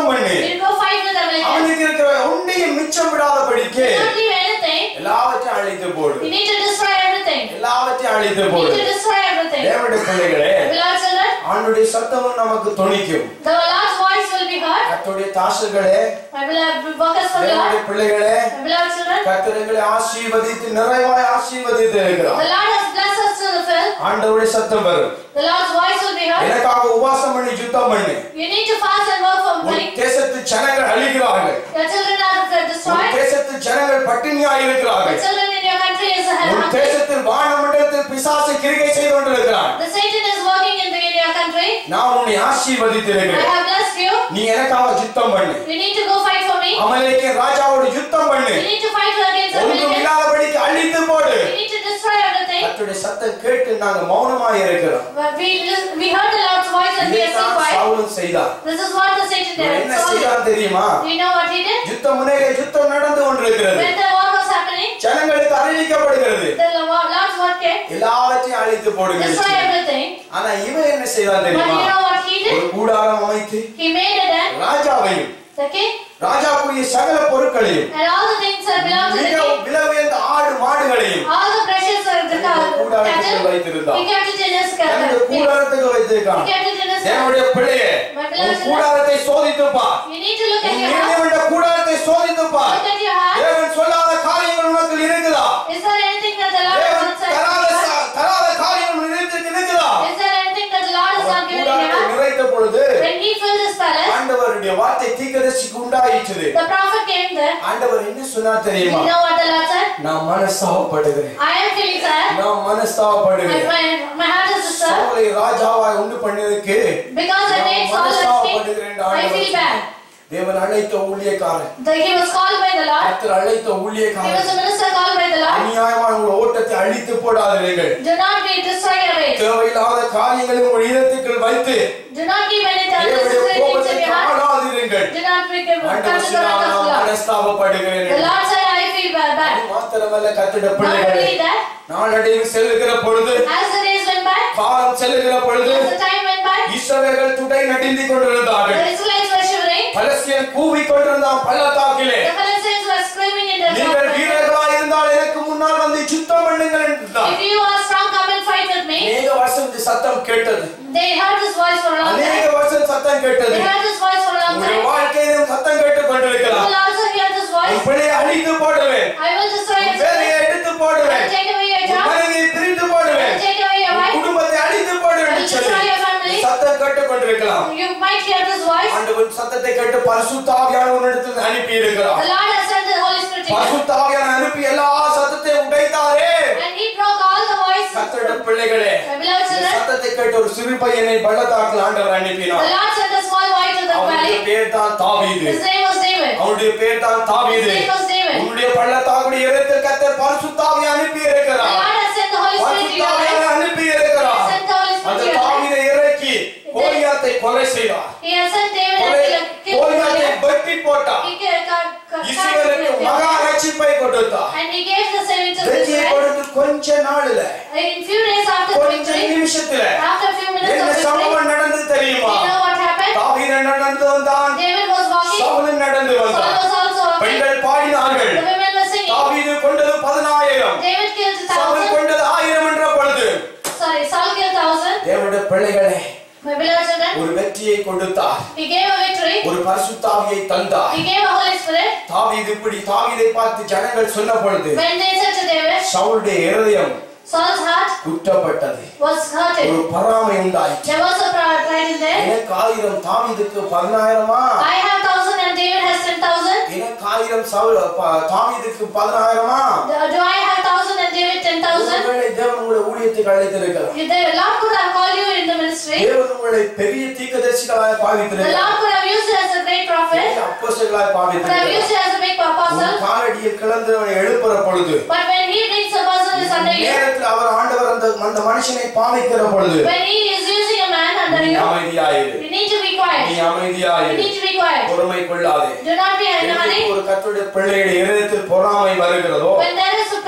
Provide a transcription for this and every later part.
யுத்தம் பண்ணு You go fight with Amalekite. அவனுக்கு இருக்கிற ஒன்றையும் மிச்சம் விடாதபடிக்கு Don't leave anything. எல்லாவற்றையும் அழித்து போடு You need to destroy everything. எல்லாவற்றையும் அழித்து You போடு need to destroy everything. தேவனுடைய பிள்ளைகளே Beloved children, ஆண்டுடைய சத்தமும் நமக்கு துணிக்கும் the Lord's voice will be heard. கர்த்தருடைய தாசர்களே My beloved workers for the தேவனுடைய Lord. பிள்ளைகளே My beloved children, கர்த்தரங்களை ஆசீர்வதித்து நிறைவாய் ஆசீர்வதித்து இருக்கிறார் the Lord has blessed us to the fill. ஆண்டவருடைய சத்தம் வரும் The Lord's voice will be heard. எனக்காக உபாசம் பண்ணி யுத்தம் பண்ணு You need to fast and work for உன் me. தேசத்து ஜனங்கள் அழிகிறார்கள் Your children are உன் destroyed. தேசத்து ஜனங்கள் பட்டினியாய் The இருக்கிறார்கள் children in your country is உன் hungry. தேசத்தில் வானமண்டலத்தில் பிசாசு கிரிகை செய்து கொண்டிருக்கிறான் The Satan is working in, the, in your country. நான் உன்னை ஆசீர்வதித்து I இருக்கிறேன் have blessed you. நீ எனக்காக யுத்தம் பண்ணு You need to go fight for me. அமலேக்கிய ராஜாவோட யுத்தம் பண்ணு You need to fight against ஒன்றும் Amalekite. இல்லாதபடிக்கு அழித்து போடு You need to destroy everything. கர்த்தருடைய சத்தம் கேட்டு நாங்க மௌனமாய் இருக்கிறோம் But we, lis- we heard the Lord's voice and we are still இதைத்தான் quiet. சவுலும் செய்தார் This is what the Satan இவன் did. என்ன So, செய்தான் தெரியுமா you know what he did? யுத்தம் முன்னேற யுத்தம் நடந்து கொண்டிருக்கிறது When the war was happening, ஜனங்களுக்கு அறிவிக்கப்படுகிறது the Lo- Lord's word came, எல்லாவற்றையும் அழித்து போடுங்க destroy everything. ஆனா இவன் என்ன செய்தான் But தெரியுமா you know what he ஒரு did? கூடாரம் அமைத்து He made a den, ராஜாவையும் the king, ராஜாக்குரிய சகல பொருட்களையும் and all the things that belong to the மிக king, விலை உயர்ந்த ஆடு மாடுகளையும் all the precious of the தன்னுடைய ca- கூடாரத்துக்கு cattle, வைத்திருந்தான் he kept it in his தன்னுடைய cattle. கூடாரத்துக்கு வைத்திருக்கான் He kept it in his cattle. தேவனுடைய பிள்ளையே உன் கூடாரத்தை சோதித்து பார் You need to look at உன் your heart. நீதிமன்ற கூடாரத்தை சோதித்து பார் Look at your heart. தேவன் சொல்லாத காரியங்கள் உனக்கு இருக்குதா Is there anything that the Lord has தேவன் not said? தராத ச- தராத காரியங்கள் உனக்கு இருக்குதா Is there anything that the Lord has அவன் not given கூடாரத்தை you? நிறைத்த பொழுது When he filled his palace, ஆண்டவருடைய வார்த்தை தீர்க்கதரிசிக்கு உண்டாயிற்று the prophet came there. ஆண்டவர் என்ன சொன்னார் You தெரியுமா know what the Lord said? நான் மனஸ்தாபப்படுகிறேன் I am feeling sad. நான் My, மனஸ்தாபப்படுகிறேன் my, my heart is disturbed சவுலை ராஜாவாய் உண்டு பண்ணதுக்கு because I made Saul a king. மனஸ்தாபப்படுகிறேன் I feel bad. தேவன் அழைத்த ஊழியக்காரன் The, he was called by the Lord. கர்த்தர் அழைத்த He was ஊழியக்காரன் a minister called by the Lord. அநியாயமான உங்கள் ஓட்டத்தை அழித்து போடாதீர்கள் Do not be destroyed away. தேவையில்லாத காரியங்களை உங்கள் இதயத்துக்குள் வைத்து Do not keep any தேவனுடைய unnecessary things கோபத்தை in your heart. காணாதீர்கள் Do not be come to ஆண்டவர் the சொன்னார், wrath of நான் the Lord. மனஸ்தாபப்படுகிறேன் The Lord said, I feel bad. அது bad. மாத்திரமல்ல கத்திட Not பிள்ளைகளே only that, நாளடைவு செல்லுகிற பொழுது as the days went by, காலம் செல்லுகிற பொழுது as the time went by, இஸ்ரவேலர்கள் துடை நடிந்து கொண்டிருந்தார்கள் the Israelites were shivering. Philistine கூவி கொண்டிருந்தான் பள்ளத்தாக்கிலே The Philistines were screaming in their நீங்கள் throats. வீரர்களாய் இருந்தால் எனக்கு முன்னால் வந்து சுத்தம் பண்ணுங்கள் என்றார் If you are strong, come and fight with me. அநேக வருஷம் இந்த சத்தம் கேட்டது They heard his voice for a long அநேக time. வருஷம் சத்தம் கேட்டது They heard his voice for a long உங்களுடைய time. வாழ்க்கையிலும் சத்தம் கேட்டு You கொண்டிருக்கலாம் will also hear this உன் voice. பிள்ளையை அழித்து போடுவேன் I will destroy உன் his வேலையை எடுத்து போடுவேன் I will take away your உன் job. மனைவியை பிரித்து I போடுவேன் will take away your உன் wife. குடும்பத்தை அழித்து போடுவேன் I will என்று சொல்லி destroy your family. சத்தம் கேட்டு கொண்டிருக்கலாம் You might hear this voice. ஆண்டவன் சத்தத்தை கேட்டு பரிசுத்தாவியானவரிடத்தில் அனுப்பி இருக்கிறார் The Lord has sent the Holy Spirit to you. பரிசுத்தாவியான அனுப்பி எல்லா சத்தத்தையும் உடைத்தாரே And he broke all the voices. கத்தோட பிள்ளைகளே My beloved இந்த children, சத்தத்தை கேட்டு ஒரு சிறு பையனை பள்ளத்தாக்கில் ஆண்டவர் the அனுப்பினார் Lord sent a small boy to the அவனுடைய valley. பேர் தான் தாவீது His name was David. அவனுடைய பேர் தான் His தாவீது name was David. உன்னுடைய பள்ளத்தாக்குடைய இடத்தில் கத்தர் பரிசுத்தாவியை அனுப்பி The இருக்கிறார் Lord has sent the Holy Spirit to your life. பரிசுத்தாவியை அனுப்பி He இருக்கிறார் has sent the Holy Spirit அந்த to your life. தாவீதை இறக்கி கோலியாத்தை கொலை செய்தார் He has sent David கொலை- and killed கோலியாத்தை Goliath. வெட்டி போட்டார் He ca- ca- ca- இஸ்ரவேலுக்கு cut மகா David. ரட்சிப்பை கொடுத்தார் And he gave the saving to வெற்றியை Israel. கொடுத்து கொஞ்ச நாள்ல In few days after the கொஞ்ச victory, நிமிஷத்துல after a few minutes என்ன of victory, சம்பவம் நடந்தது தெரியுமா you know what happened? தாவீது நடந்து வந்தான் David was walking. சவுலும் நடந்து Saul வந்தான் was also walking. பெண்கள் பாடினார்கள் The women were singing. தாவீது கொண்டது பதினாயிரம் David killed a Saul thousand. கொண்டது ஆயிரம் என்ற பொழுது Sorry, Saul killed a thousand. தேவனுடைய பிள்ளைகளே My beloved children, ஒரு வெற்றியை கொடுத்தார் he gave a victory. ஒரு பரிசுத்தாவியை தந்தார் He gave a Holy Spirit. தாவீது இப்படி தாவீதை பார்த்து ஜனங்கள் சொன்ன பொழுது When they said to David, சவுளுடைய இருதயம் Saul's heart குற்றப்பட்டது was hurted. ஒரு பொறாமை உண்டாயிற்று There was a pride pride in there. எனக்கு ஆயிரம் தாவீதுக்கு பதினாயிரமா I have thousand and David has ten thousand. எனக்கு ஆயிரம் சவுல் ப- தாவீதுக்கு பதினாயிரமா Do do I have thousand and David ten thousand? ஒருவேளை தேவன் உங்களை ஊழியத்துக்கு அழைத்திருக்கிறார் The Lord could have called you in the ministry. தேவன் உங்களை பெரிய தீர்க்கதரிசிகளாய் The பாவித்திருக்கிறார் Lord could have used you as a great prophet. அப்போஸ்தலர்களாய் Could have பாவித்திருக்கிறார் used you as a big உன் apostle. காலடியில் கிளந்தவனை எழுப்புற பொழுது But when he brings a person is under you, நேரத்தில் அவர் ஆண்டவர் அந்த அந்த மனுஷனை பாவிக்கிற பொழுது when he is using a man under நீ you, அமைதியாயிரு you need to be நீ quiet. You அமைதியாயிரு need to be quiet. பொறுமை கொள்ளாதே Do not be in a என்றைக்கு hurry. ஒரு கத்துடைய பிள்ளையுடைய இருதயத்தில் பொறாமை வருகிறதோ When there is a pride in the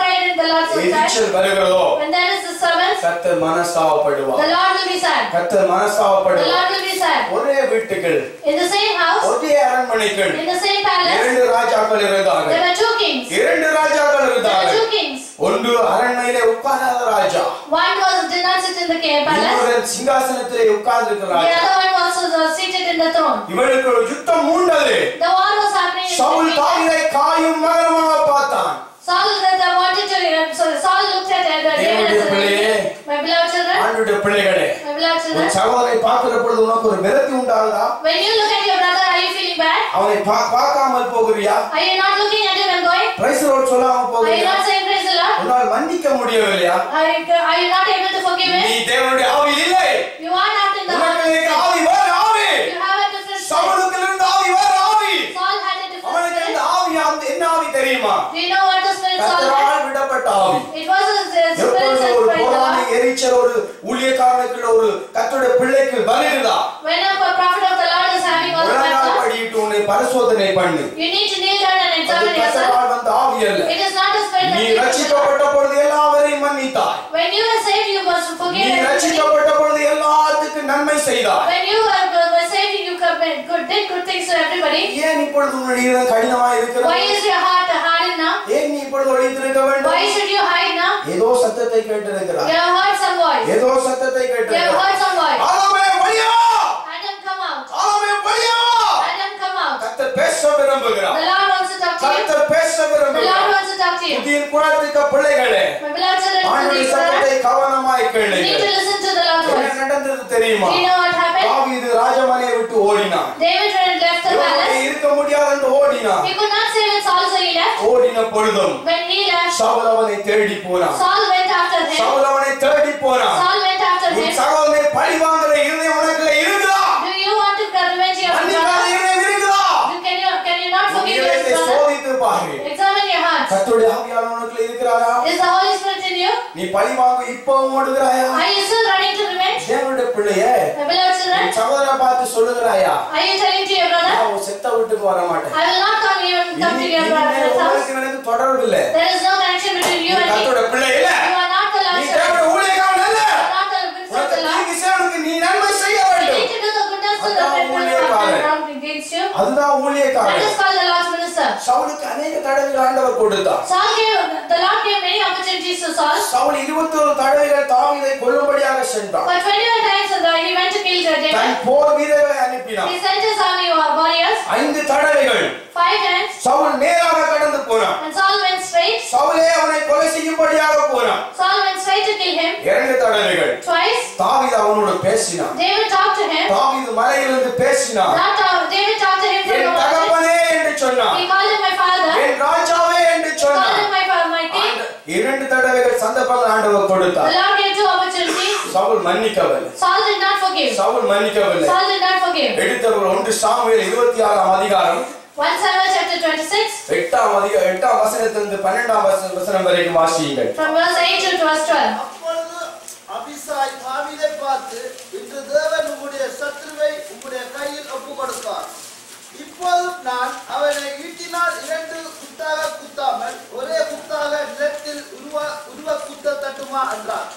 the Lord sometime, எரிச்சல் வருகிறதோ when there is disturbance, கத்தர் மனஸ்தாவப்படுவார் the Lord will be sad. கத்தர் The மனஸ்தாவப்படுவார் Lord will be sad. ஒரே வீட்டுகள் In the same house, ஒரே அரண்மனைகள் in the same palace, இரண்டு ராஜாக்கள் there இருந்தார்கள் were two kings. இரண்டு ராஜாக்கள் There were இருந்தார்கள் two kings. ஒன்று அரண்மனையிலே உட்காராத ராஜா One was did not sit in the ca- palace. இன்னொரு சிங்காசனத்திலே உட்கார்ந்திருக்கிற The Raja other one was uh, seated in the throne. இவளுக்கு ஒரு யுத்தம் மூண்டது The war was happening. in Saul between them. தாவிதை காயும் மகனமாக பார்த்தான் Saul that I wanted to. uh, So Saul looked at uh, David தேவனுடைய as a பிள்ளையே, My beloved children. ஆண்டுடைய பிள்ளைகளே My beloved உன் children. சகோதரை பார்க்கிற பொழுது உனக்கு ஒரு விரக்தி உண்டாகுதா When you look at your brother, are you feeling bad? அவனை பா- பார்க்காமல் போகிறியா Are you not looking at him and going? Praise Lord சொல்லாம Are you போகிறியா not saying praise the Lord? உன்னால் மன்னிக்க முடியவில்லையா Are you, are you not able to forgive நீ him? தேவனுடைய ஆவி இல்லை You are not in the உனக்கு heart. இருக்கிற ஆவி வேற ஆவி You have a different spirit. சவுலுக்கு இருந்த ஆவி வேற ஆவி Saul had a different அவனுக்கு spirit. இந்த ஆவி அந்த- என்ன ஆவி தெரியுமா Do you know what the spirit Saul had? கர்த்தரால் விடப்பட்ட ஆவி It was a spirit எப்பொழுது sent ஒரு by the போராளி Lord. எரிச்சல் ஒரு ஊழியக்காரனுக்கு ஒரு கர்த்தருடைய பிள்ளைக்கு வருகிறதா When a prophet of the Lord is having all the முழங்கால் matter, படியிட்டு உன்னை பரிசோதனை பண்ணு you need to kneel down and அது examine yourself. கர்த்தரால் வந்த ஆவி அல்ல It is not a spirit நீ that you ரட்சிக்கப்பட்ட பொழுது எல்லாவரையும் மன்னித்தாய் When you were saved, you must நீ forgive everybody. ரட்சிக்கப்பட்ட பொழுது எல்லாத்துக்கும் நன்மை செய்தாய் When you were, were saved, you commit good, did good things to everybody. ஏன் இப்பொழுது உன்னுடைய இதயம் கடினமா Why இருக்கிறது is your heart hardened now? ஏன் நீ இப்பொழுது ஒழித்திருக்க வேண்டும் Why should you hide now? ஏதோ சத்தத்தை கேட்டிருக்கிறாய் You have heard some voice. ஏதோ சத்தத்தை You have கேட்டிருக்கிறாய் heard some voice. ஆலமே வழியா Adam, come out. ஆலமே வழியா Adam, come out. கர்த்தர் பேச விரும்புகிறார் The Lord wants to talk to you. கர்த்தர் பேச The Lord விரும்புகிறார் wants to talk to you. புதிய குலத்துக்கு பிள்ளைகளே My beloved children, ஆண்டுடைய please, சத்தத்தை கவனமாய் you need to கேளுங்கள் listen to the Lord's என்ன voice. நடந்தது தெரியுமா Do you know what happened? தாவீது ராஜமனையை விட்டு ஓடினான் David when he left the இவனுடைய palace. இருக்க முடியாது என்று ஓடினான் He could not say when Saul so he left. ஓடின பொழுதும் When he left, சவுல் அவனை தேடி போனான் Saul went after him. Saul அவனை தேடி போனான் Saul went after உன் him. சகோதரனை பழி வாங்குற இருதயம் உனக்குள்ள இருக்குதா Do you want to get revenge of your மன்னிக்காத brother? இருதயம் இருக்குதா You- Can you can you not உன் forgive your இதயத்தை brother? சோதித்து பாரு Examine your heart. கர்த்தருடைய ஆவியானவர் உனக்குள்ள இருக்கிறாரா Is the Holy Spirit in you? நீ பழி வாங்க இப்பவும் ஓடுகிறாயா Are you still running to revenge? தேவனுடைய பிள்ளையே My beloved children, உன் சகோதரனை பார்த்து சொல்லுகிறாயா are you telling to your brother? நான் உன் செத்த வீட்டுக்கு வர மாட்டேன் I will not come even come to இனி- your இனிமேல் brother's house. உங்களுக்கு எனக்கு தொடர்பு இல்லை There is no connection between நீ you and me. கர்த்தருடைய பிள்ளை இல்ல You are not the நீ Lord's தேவனுடைய servant. ஊழியக்காரன் அல்ல You are not the minister of உனக்கு the Lord. தீங்கு செய்வனுக்கு நீ நன்மை செய்ய You வேண்டும் need to do the goodness to the அதான் people who ஊழியக்காரன். have done wrong against you. அதுதான் That ஊழியக்காரன் is called the Lord's minister. சவுலுக்கு அநேக தடவைகள் ஆண்டவர் கொடுத்தார் Saul gave, the Lord gave many opportunities to Saul. Saul இருபத்தொரு தடவைகள் தாவீதை கொல்லும்படியாக சென்றான் But 21 times uh, he went to kill David. தன் போர் வீரர்களை அனுப்பினான் He sent his army uh, warriors ஐந்து தடவைகள் five times. சவுல் நேராக கடந்து போனான் And Saul went straight. சவுலே அவனை கொலை செய்யும்படியாக போனான் Saul went straight to kill him. இரண்டு தடவைகள் Twice. தாவீது அவனோடு பேசினான் David talked to him. தாவீது மலையிலிருந்து பேசினான் That, uh, David talked to him from the N mountain. தகப்பனே என்று சொன்னான் He called him my father. He என் ராஜாவே என்று called சொன்னான் him my, fa- my king. ஆண்ட- இரண்டு தடவைகள் சந்தர்ப்பங்கள் ஆண்டவர் The கொடுத்தார் Lord gave two opportunities. Saul மன்னிக்கவில்லை Saul did not forgive. Saul மன்னிக்கவில்லை Saul did not forgive. எடுத்தவர் ஒன்று சாமுவேல் இருபத்தி ஆறாம் அதிகாரம் 1 Samuel chapter 26, எட்டாம் அதிக எட்டாம் வசனத்திலிருந்து பன்னெண்டாம் வசனம் வசனம் வரைக்கும் வாசியுங்கள் from verse 8 to verse 12. அப்பொழுது அபிசாய் தாவீதை பார்த்து இன்று தேவன் உம்முடைய சத்துருவை உம்முடைய கையில் ஒப்பு கொடுத்தார் இப்போதும் நான் அவனை ஈட்டினால் இரண்டு குத்தாக குத்தாமல் ஒரே குத்தாக நிலத்தில் உருவ உருவ குத்த தட்டுமா என்றார்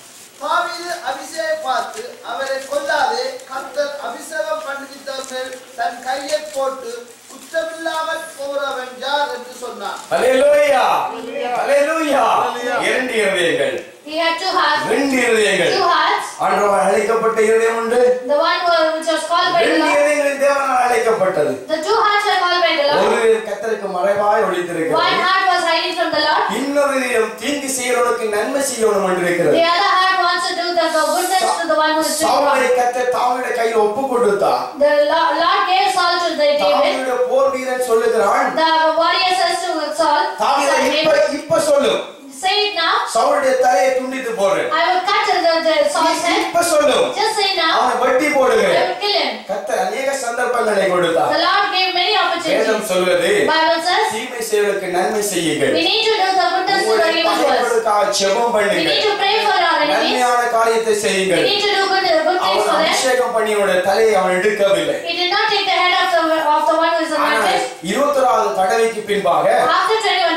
தாவீது அபிஷேகை பார்த்து அவரை கொல்லாதே கர்த்தர் அபிஷேகம் பண்ணுவித்தவர்கள் தன் கையை போட்டு குற்றமில்லாமல் போறவன் யார் என்று சொன்னான் ஹalleluya ஹalleluya இரண்டு இருதயங்கள் He had two hearts. ரெண்டு இருதயங்கள் Two hearts. ஆண்டவர் அழைக்கப்பட்ட இருதயம் உண்டு The one who- which was called by the ரெண்டு Lord. இருதயங்களின் தேவனால் அழைக்கப்பட்டது The two hearts were called by the Lord. ஒரு கத்தருக்கு மறைவாய் One ஒளித்திருக்கிறது heart was hiding from the Lord. இன்னொரு இதயம் தீங்கு செய்யறவனுக்கு நன்மை செய்யணும் என்று இருக்கிறது The other heart wants to do the, the goodness to the one who is doing சாமுவேலை wrong. கத்த தாவீதை கையில் ஒப்பு கொடுத்தா The Lord, Lord gave Saul to the David. தாவீதுடைய போர் வீரன் சொல்லுகிறான் The warrior says to Saul, தாவீதை Son, இப்ப David, இப்ப சொல்லு say it now. சவுளுடைய தலையை துண்டித்து போடுறேன் I will cut the, the Saul's head. இப்ப சொல்லு Just say now. அவனை வெட்டி I போடுகிறேன் will kill him. கத்தர் அநேக சந்தர்ப்பங்களை கொடுத்தார் The Lord gave many வேதம் opportunities. சொல்வது Bible says தீமை செய்வதற்கு நன்மை செய்யுங்கள் we need to do the goodness to the உங்களுடைய evildoers. பகைவர்களுக்காக ஜெபம் We பண்ணுங்கள் need to pray for our enemies. நன்மையான காரியத்தை We செய்யுங்கள் need to do good, good things அவன் for them. அபிஷேகம் பண்ணி அவனுடைய தலையை அவன் எடுக்கவில்லை He did not take the head of the of the one who is ஆனால் anointed. இருபத்தொராவது தடவைக்கு பின்பாக After 21 times,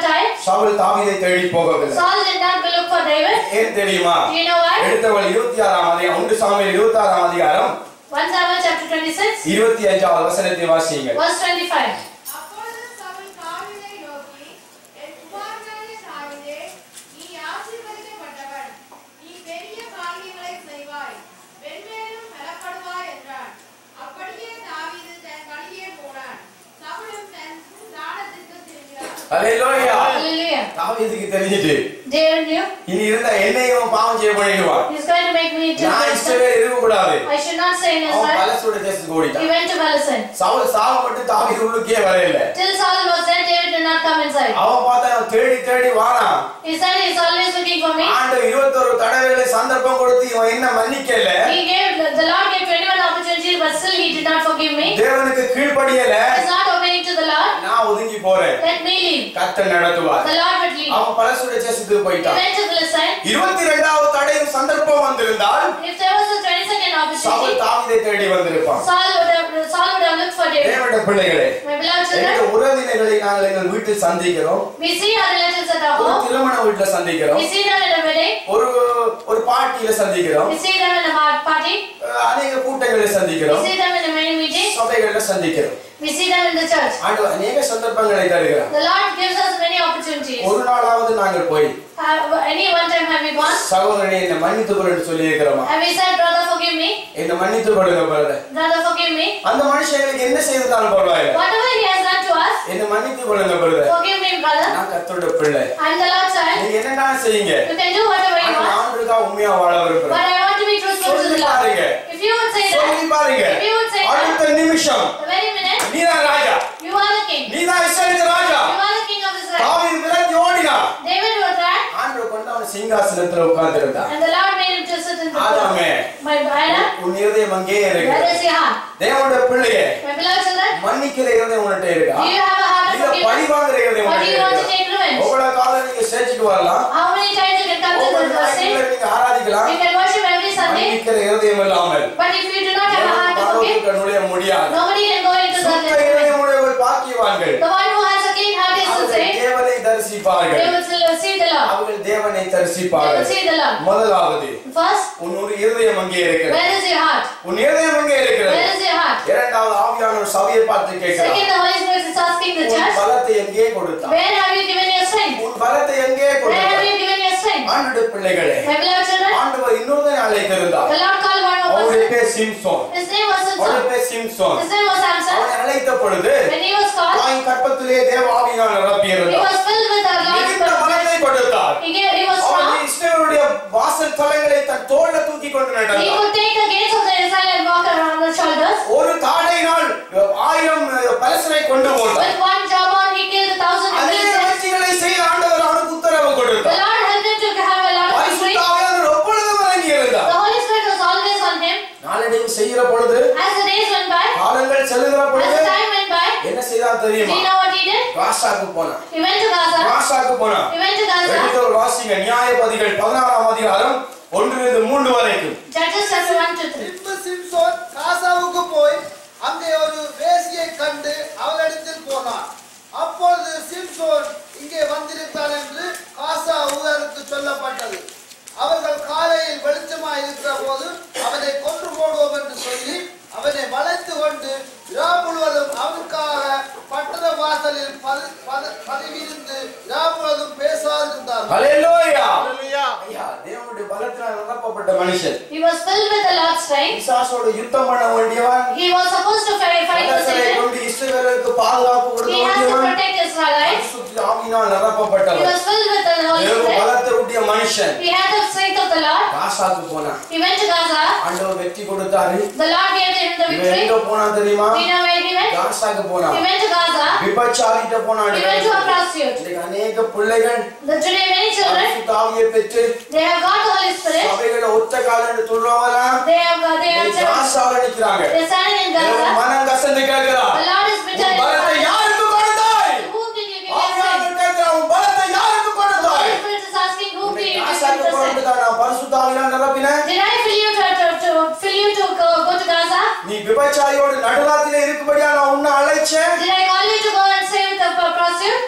சவுல் தாவீதை தேடி போகவில்லை Saul did not go look for David. ஏன் தெரியுமா Do you know why? எடுத்தவள் இருபத்தி ஆறாம் அதிகாரம் ஒன்று சாமியில் இருபத்தி ஆறாம் அதிகாரம் 1 Samuel chapter 26, இருபத்தி அஞ்சாவது வசனத்தை வாசியுங்கள் verse 25. அப்பொழுது சவுல் தாவீதை நோக்கி என் குமாரனாகிய தாவீதே நீ ஆசீர்வதிக்கப்பட்டவன் நீ பெரிய காரியங்களை செய்வாய் மென்மேலும் பலப்படுவாய் என்றான் அப்படியே தாவீது தன் வழியே போனான் சவுலும் தன் ஸ்தானத்திற்கு திரும்பினான் அல்லேலூயா Hallelujah. தாவீதுக்கு தெரிஞ்சிட்டு David knew இனி இருந்த என்னையும் பாவம் செய்ய பண்ணிடுவான் he's going to make me to நான் Balisson. இஷ்டவே இருக்க கூடாது I should not say in his அவன் life. பலசோட தேசத்துக்கு He ஓடிட்டான் went to Balisson. சவுல் சாவ மட்டும் தாவீது உள்ளுக்கே வரையில Till Saul was there, David did not come inside. அவன் பார்த்தா அவன் தேடி தேடி வாரான் He said he's always looking for me. ஆண்டு இருபத்தொரு தடவைகளை சந்தர்ப்பம் கொடுத்து இவன் என்ன மன்னிக்கல He gave the Lord gave 21 opportunities, but still he did not forgive me. தேவனுக்கு கீழ்ப்படியல He's not obeying to the Lord. நான் ஒதுங்கி போறேன் Let me leave. கர்த்தர் நடத்துவார் The Lord would lead. அவன் பலசுட தேசத்துக்கு He போயிட்டான் went to Philistine. இருபத்தி ரெண்டாவது தடையும் சந்தர்ப்பம் வந்திருந்தால் If there was a 22nd Saul opportunity, தாவீதை தேடி வந்திருப்பான் Saul would have Saul would have looked for David. தேவனுடைய பிள்ளைகளே My beloved எங்கள் children, உறவினர்களை நாங்கள் எங்கள் வீட்டில் சந்திக்கிறோம் we see our relatives at our ஒரு home. திருமண வீட்டுல சந்திக்கிறோம் We see them in a wedding. ஒரு ஒரு பார்ட்டியில சந்திக்கிறோம் We see them in a hard party. அஹ் அநேக கூட்டங்களில் We சந்திக்கிறோம் see them in a many meeting. சபைகள்ல சந்திக்கிறோம் We see them in the church. ஆண்டு அநேக சந்தர்ப்பங்களை தருகிறார் The Lord gives us many opportunities. ஒரு நாளாவது நாங்கள் போய் Have, any one time have we gone? சகோதரனை என்னை மன்னித்துக் கொள்ளுன்னு சொல்லி இருக்கிறோமா Have we said, brother, forgive me? என்னை மன்னித்துக் கொள்ளுங்க brother. Brother, forgive me? அந்த மனுஷங்களுக்கு என்ன செய்தாலும் பரவாயில்லை Whatever he has done to us, என்னை மன்னித்துக் கொள்ளுங்க brother. forgive me, brother. நான் கர்த்தருடைய பிள்ளை I'm the Lord's child. நீங்க என்னன்னா செய்யுங்க You can do whatever you ஆனா want. நான் இருக்கா உண்மையா வாழ But விரும்புறேன் I want to be truthful to the சொல்லி Lord. பாருங்க. If you would say that, சொல்லி பாருங்க If you would say that- அடுத்த நிமிஷம் the very minute, நீதான் ராஜா you are the king. நீதான் இஸ்ரவேலின் ராஜா You are the king of Israel. தாவீது விலகி ஓடினா David was that, ஆண்டவர் கொண்டு அவன் சிங்காசனத்துல உட்கார்ந்திருந்தான் and the Lord made him to sit in the ஆதாமே throne. My brother, உன் இருதயம் அங்கே where இருக்கு is your heart? தேவனுடைய பிள்ளையே My beloved children, மன்னிக்கிற இருதயம் உன்கிட்ட இருக்கா do you have a heart of இல்ல பழி forgiveness? வாங்குற இருதயம் Or do you உன்கிட்ட want to இருக்கா take revenge? ஒவ்வொரு காலம் நீங்க சேர்ச்சுக்கு வரலாம் How many times you can come to ஒவ்வொரு the ஞாயிற்றுக்கிழமை sin? நீங்க ஆராதிக்கலாம் You can worship every Sunday, மன்னிக்கிற இருதயம் இல்லாமல் but if you do not have a heart to forgive, பரலோகத்துக்கு நுழைய முடியாது nobody can go into the சுத்த heaven. இருதயம் உடையவர் பாக்கியவான்கள் The one who has a clean heart is to அவர்கள் say, தேவனை they தரிசிப்பார்கள் will still see the Lord. அவர்கள் தேவனை They will தரிசிப்பார்கள் see the Lord. முதலாவது First, உன் ஒரு இருதயம் அங்கே இருக்கிறது where is your heart? உன் இருதயம் அங்கே இருக்கிறது Where is your heart? இரண்டாவது ஆவியானவர் சபையை பார்த்து கேட்கிறார் Second, the Holy Spirit is asking the உன் church, பலத்தை எங்கே கொடுத்தார் where have you given your strength? உன் பலத்தை எங்கே Where have கொடுத்தார் you given your strength? ஆண்டுடைய பிள்ளைகளே My beloved children, ஆண்டவர் இன்னொரு அழைத்திருந்தார் the Lord called one more அவருடைய person. பேர் சிம்சோன் His name was அவருடைய Samson. பேர் Samson His name was Samson. அவனை அழைத்த பொழுது When he was called, தாயின் கற்பத்திலே தேவ ஆவியால் he நிரப்பியிருந்தார் was filled with our Lord's மிகுந்த Spirit. பலத்தை கொடுத்தார் He, gave, he was அவன் strong. இஸ்ரவேலுடைய வாசல் தலங்களை தன் தோல்ல தூக்கி கொண்டு He நடந்தார் could take the gates of the Israel and walk around the shoulders. ஒரு தாடையினால் ஆயிரம் பலசனை கொண்டு போனார் With one jawbone, he killed a thousand அதே Philistines. வெற்றிகளை செய்த ஆண்டவர் அவனுக்கு உத்தரவு The கொடுத்தார் Lord helped him to have a lot of victory. பரிசுத்த ஆவியானவர் எப்பொழுதும் வழங்கி The இருந்தார் Holy Spirit was always on him. நாளடைவு செய்கிற பொழுது As the days went by, காலங்கள் செல்லுகிற as பொழுது the time went by, என்ன செய்தான் do தெரியுமா you know what he did? காசாக்கு போனான் He went to Gaza. காசாக்கு போனான் He went to Gaza. எடுத்தவர் வாசிங்க நியாயபதிகள் பதினாறாம் அதிகாரம் ஒன்றிலிருந்து மூன்று வரைக்கும் Judges chapter 1 to 3. பின்பு சிம்சோன் காசாவுக்கு போய் அங்கே ஒரு வேசியை கண்டு அவளிடத்தில் போனான் அப்பொழுது சிம்சோன் இங்கே வந்திருக்கிறான் என்று காசா ஊருக்கு சொல்லப்பட்டது அவர்கள் காலையில் வெளிச்சமாய் இருக்கிற போது அவனை கொன்று போடுவோம் என்று சொல்லி அவனை வளைத்து கொண்டு இரா முழுவதும் அவனுக்காக பட்டண வாசலில் பதி- பதி- பதிவிருந்து இரா முழுவதும் பேசாதிருந்தார்கள் ஹalleluya அல்லேலூயா. ஐயா தேவனுடைய பலத்தினால் நிரப்பப்பட்ட மனுஷன் He was filled with the Lord's strength. பிசாசோடு யுத்தம் பண்ண வேண்டியவன் He was supposed to fight, fight the பலசனை Satan. கொண்டு இஸ்ரவேலுக்கு பாதுகாப்பு கொடுக்க He has to வேண்டியவன் protect Israelites. பரிசுத்த ஆவியினால் He நிரப்பப்பட்டவன் was filled with the Holy தேவ Spirit. பலத்தினுடைய மனுஷன் He had the strength of the Lord. காசாக்கு போனான் He went to Gaza. ஆண்டவர் வெற்றி கொடுத்தாரு The Lord gave him the இவன் victory. எங்க போனா தெரியுமா Do you know where he went? காசாக்கு போனான் He went to Gaza. விபச்சாரிட்ட போனான் He went to a prostitute. இன்னைக்கு அநேக பிள்ளைகள் The today many children, பரிசுத்த ஆவியை பெற்று they have got the Holy Spirit. சபைகளை ஒத்த காலன்னு சொல்றவங்களாம் They have got, they have இன்னைக்கு காசால நிக்கிறாங்க They're standing in தேவன் Gaza. மனம் கசந்து கேட்கிறார் The Lord is bitter உன் in பலத்தை his heart. யாருக்கு கொடுத்தாய் To whom did you give your strength? ஆவியானவர் கேட்கிறார் உன் பலத்தை யாருக்கு The கொடுத்தாய் Holy Spirit is asking, whom did உன்னை you give காசாக்கு your strength? போறதுக்கு நான் பரிசுத்த ஆவியால் நிரப்பினேன் Did I fill you to, to, to fill you to go, go to Gaza? நீ விபச்சாரியோடு நடுராத்திலே இருக்கும்படியா நான் உன்னை அழைச்சேன் Did I call you to go and stay with the prostitute?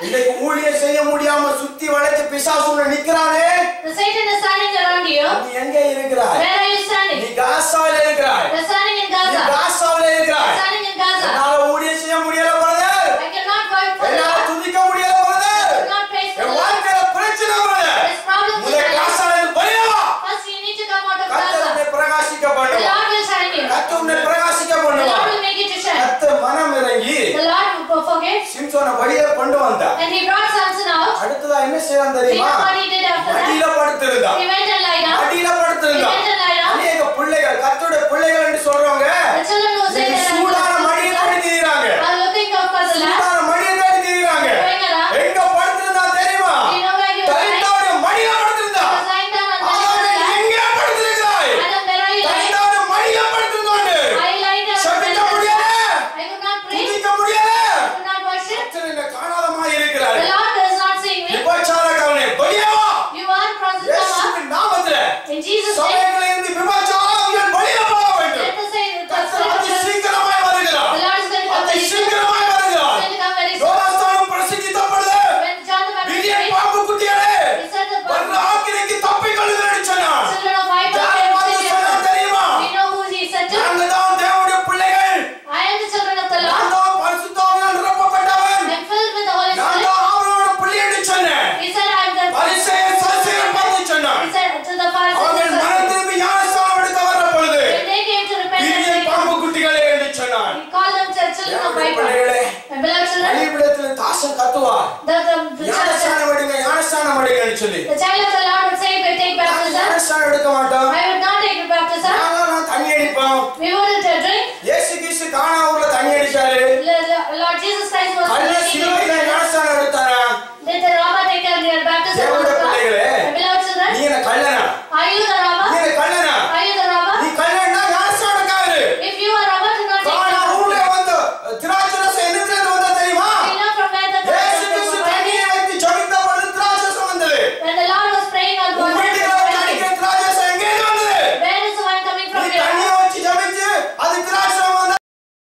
இன்னைக்கு ஊழியம் செய்ய முடியாம சுத்தி வளைச்சு பிசாசுல நிக்கிறானே The Satan is standing around you. நீ எங்க இருக்கிறாய் Where are you நீ standing? காசாவில இருக்கிறாய் You're standing in நீ Gaza. காசாவில You're இருக்கிறாய் standing in Gaza. என்னால ஊழியம் செய்ய முடியல brother I cannot work for the என்னால Lord. துதிக்க முடியல brother I cannot praise the என் Lord. வாழ்க்கையில பிரச்சனை பிரதர் There's problems in முதல் my life. காசால பலியா First, you need to come out of கர்த்தர் உன்னை Gaza. பிரகாசிக்க The பண்ணுவார் Lord will shine you. கர்த்தர் உன்னை பிரகாசிக்க The Lord பண்ணுவார் will make you to shine. கர்த்தர் மனம் இறங்கி The Lord will forgive. சிம்சோனை வெளியே கொண்டு வந்தார் And he brought Samson out. அடுத்ததா என்ன செய்யலாம் Do you தெரியுமா know what he did after மடியில that? படுத்திருந்தா He went and lie down. மடியில படுத்திருந்தா He went and lie down. அநேக பிள்ளைகள் கர்த்தருடைய பிள்ளைகள் என்று சொல்றவங்க The children who say இன்னைக்கு that சூடான மடியை தேடி திரிகிறாங்க are looking up for the Lord. சூடான மடியை தேடி திரிகிறாங்க Going around. எங்க படுத்திருந்தா தெரியுமா Do you know where he was lying? தரித்தாவுடைய மடியில படுத்திருந்தா He was lying down on the ஆதாமே, left. எங்கே படுத்திருக்கிறாய் Adam, where are you lying? தரித்தாவுடைய மடியில படுத்திருந்தோண்டு I lie down on the சபிக்க left. முடியல I could not pray. துதிக்க முடியல I could not worship. கர்த்தர் என்னை காணாதமாய் The இருக்கிறார் Lord is not seeing me. விபச்சாரக்காரனே வெளியே வா You are processed இயேசுவின் நாமத்திலே In Jesus' name, சபைகளில் இருந்து விபச்சாரங்கள் வெளியே போக வேண்டும் let us say the கர்த்தர் அதி The சீக்கிரமாய் வருகிறார் Lord is going to come அதி very soon. சீக்கிரமாய் He's வருகிறார் going to come very soon. யோகாஸ்தானம் பிரசித்தித்தப்படுது When John the Baptist விதியை prayed, பாம்பு குட்டிகளே he said the வர்ற ஆக்கினைக்கு தப்பிக்கொள்ளுங்கள் சொன்னார் children of Viper யார் came பார்த்து to சொன்னார் தெரியுமா We know who he said to. நாங்கள் தான் தேவனுடைய பிள்ளைகள் I am the children of the நான் Lord. தான் பரிசுத்தவான்களால் நிரப்பப்பட்டவன் I am filled with the Holy நான் Spirit. தான் ஆவலோட பிள்ளை என்று சொன்னேன் He said, I am the பரிசேயர் சதுசேயர் பார்த்து சொன்னான் He said to the அவர்கள் மனம் Pharisees, திரும்பி ஞானஸ்தானம் எடுக்க வர பொழுது when they came to repent, விதியை and பாம்பு குட்டிகளே என்று சொன்னான் he called them the children of தேவனுடைய Viper. பிள்ளைகளே My beloved children, பலிபீடத்தில் தாசன் கத்துவார் the, the, the, child, ஞானஸ்தானம் எடுங்க ஞானஸ்தானம் எடுங்கன்னு சொல்லி the child of the Lord would say, "If I take நாங்க baptism, ஞானஸ்தானம் எடுக்க மாட்டோம்